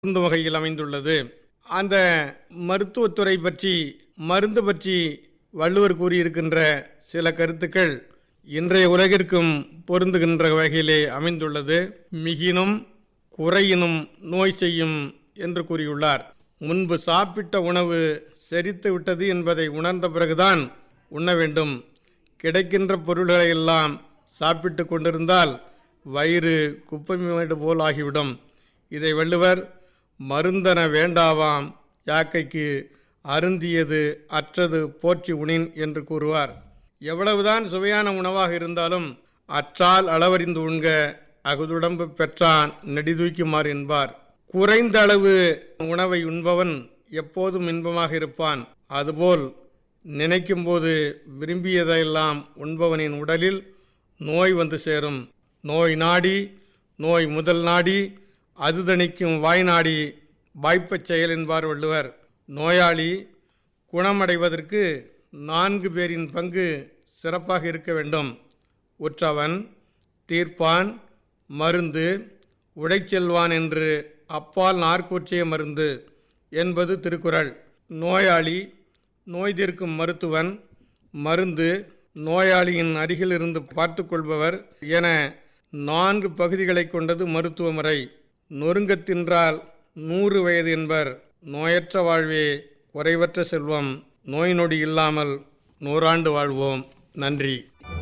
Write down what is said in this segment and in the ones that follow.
மருந்து வகையில் அமைந்துள்ளது அந்த மருத்துவத்துறை பற்றி மருந்து பற்றி வள்ளுவர் கூறியிருக்கின்ற சில கருத்துக்கள் இன்றைய உலகிற்கும் பொருந்துகின்ற வகையிலே அமைந்துள்ளது மிகினும் குறையினும் நோய் செய்யும் என்று கூறியுள்ளார் முன்பு சாப்பிட்ட உணவு செரித்து விட்டது என்பதை உணர்ந்த பிறகுதான் உண்ண வேண்டும் கிடைக்கின்ற பொருள்களை எல்லாம் சாப்பிட்டு கொண்டிருந்தால் வயிறு குப்பைமேடு போல் ஆகிவிடும் இதை வள்ளுவர் மருந்தன வேண்டாவாம் யாக்கைக்கு அருந்தியது அற்றது போற்றி உணின் என்று கூறுவார் எவ்வளவுதான் சுவையான உணவாக இருந்தாலும் அற்றால் அளவறிந்து உண்க அகுதுடம்பு பெற்றான் நெடிதூய்க்குமாறு என்பார் குறைந்த அளவு உணவை உண்பவன் எப்போதும் இன்பமாக இருப்பான் அதுபோல் நினைக்கும்போது விரும்பியதையெல்லாம் உண்பவனின் உடலில் நோய் வந்து சேரும் நோய் நாடி நோய் முதல் நாடி அது தணிக்கும் வாய் நாடி வாய்ப்பச் செயல் என்பார் வள்ளுவர் நோயாளி குணமடைவதற்கு நான்கு பேரின் பங்கு சிறப்பாக இருக்க வேண்டும் உற்றவன் தீர்ப்பான் மருந்து உடைச்செல்வான் என்று அப்பால் நார்க்கூற்றிய மருந்து என்பது திருக்குறள் நோயாளி நோய் தீர்க்கும் மருத்துவன் மருந்து நோயாளியின் அருகில் இருந்து பார்த்து கொள்பவர் என நான்கு பகுதிகளை கொண்டது மருத்துவ முறை நொறுங்கத் தின்றால் நூறு வயது என்பர் நோயற்ற வாழ்வே குறைவற்ற செல்வம் நோய் நொடி இல்லாமல் நூறாண்டு வாழ்வோம் நன்றி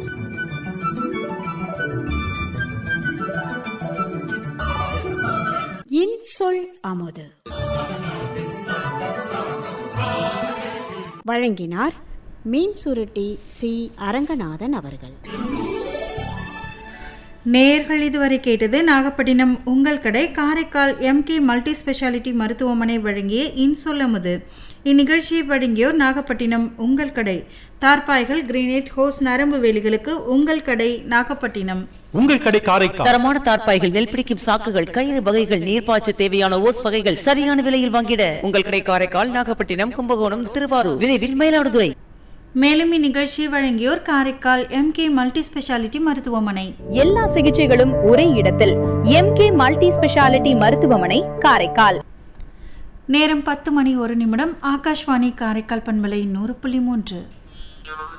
இன்சொல் அமுது வழங்கினார் மீன் சுருட்டி சி அரங்கநாதன் அவர்கள் நேர்கள் இதுவரை கேட்டது நாகப்பட்டினம் உங்கள் கடை காரைக்கால் எம்கே மல்டி ஸ்பெஷாலிட்டி மருத்துவமனை வழங்கிய இன்சொல்லமுது இந்நிகழ்ச்சியை வழங்கியோர் நாகப்பட்டினம் உங்கள் கடை தார்பாய்கள் கிரீனேட் ஹோஸ் நரம்பு வேலிகளுக்கு உங்கள் கடை நாகப்பட்டினம் உங்கள் கடை காரைக்கால் தரமான தார்ப்பாய்கள் நெல் பிடிக்கும் சாக்குகள் கயிறு வகைகள் நீர்ப்பாய்ச்ச தேவையான ஓஸ் வகைகள் சரியான விலையில் வாங்கிட உங்கள் கடை காரைக்கால் நாகப்பட்டினம் கும்பகோணம் திருவாரூர் விரைவில் மயிலாடுதுறை மேலும் இந்நிகழ்ச்சியை வழங்கியோர் காரைக்கால் எம்கே மல்டி ஸ்பெஷாலிட்டி மருத்துவமனை எல்லா சிகிச்சைகளும் ஒரே இடத்தில் எம்கே மல்டி ஸ்பெஷாலிட்டி மருத்துவமனை காரைக்கால் நேரம் பத்து மணி ஒரு நிமிடம் ஆகாஷ்வாணி காரைக்கால் பண்பலை நூறு புள்ளி மூன்று